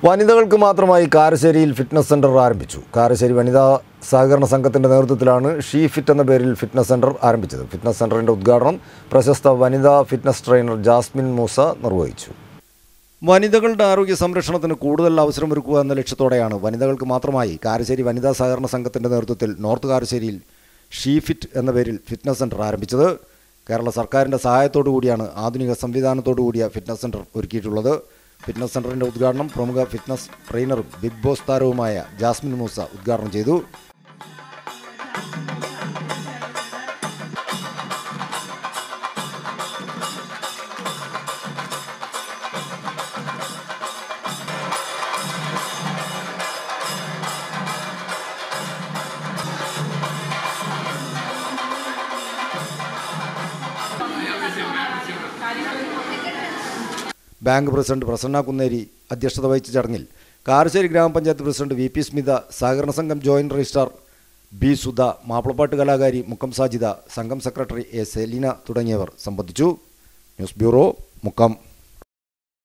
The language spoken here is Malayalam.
വനിതകൾക്ക് മാത്രമായി കാരശ്ശേരിയിൽ ഫിറ്റ്നസ് സെന്റർ ആരംഭിച്ചു കാരശ്ശേരി വനിതാ സഹകരണ സംഘത്തിന്റെ നേതൃത്വത്തിലാണ് ഷീ ഫിറ്റ് എന്ന പേരിൽ ഫിറ്റ്നസ് സെന്റർ ആരംഭിച്ചത് ഫിറ്റ്നസ് സെന്ററിന്റെ ഉദ്ഘാടനം പ്രശസ്ത വനിതാ ഫിറ്റ്നസ് ട്രെയിനർ ജാസ്മിൻ മൂസ നിർവഹിച്ചു വനിതകളുടെ ആരോഗ്യ സംരക്ഷണത്തിന് കൂടുതൽ അവസരമൊരുക്കുക എന്ന ലക്ഷ്യത്തോടെയാണ് വനിതകൾക്ക് മാത്രമായി കാരശ്ശേരി വനിതാ സഹകരണ സംഘത്തിന്റെ നേതൃത്വത്തിൽ നോർത്ത് കാരശ്ശേരിയിൽ ഷീ ഫിറ്റ് എന്ന പേരിൽ ഫിറ്റ്നസ് സെന്റർ ആരംഭിച്ചത് കേരള സർക്കാരിന്റെ സഹായത്തോടു കൂടിയാണ് ആധുനിക സംവിധാനത്തോടു കൂടിയ ഫിറ്റ്നസ് സെന്റർ ഒരുക്കിയിട്ടുള്ളത് ഫിറ്റ്നസ് സെന്ററിന്റെ ഉദ്ഘാടനം പ്രമുഖ ഫിറ്റ്നസ് ട്രെയിനറും ബിഗ് ബോസ് താരവുമായ ജാസ്മിൻ മൂസ ഉദ്ഘാടനം ചെയ്തു ബാങ്ക് പ്രസിഡന്റ് പ്രസന്ന കുന്നേരി അധ്യക്ഷത വഹിച്ച ചടങ്ങിൽ കാരശ്ശേരി ഗ്രാമപഞ്ചായത്ത് പ്രസിഡന്റ് വി പി സ്മിത സഹകരണ സംഘം ജോയിന്റ് രജിസ്ട്രാർ ബി സുധ മാപ്പിളപ്പാട്ട് കലാകാരി മുക്കം സാജിദ സംഘം സെക്രട്ടറി എ സെലീന തുടങ്ങിയവർ സംബന്ധിച്ചു ന്യൂസ് ബ്യൂറോ മുക്കം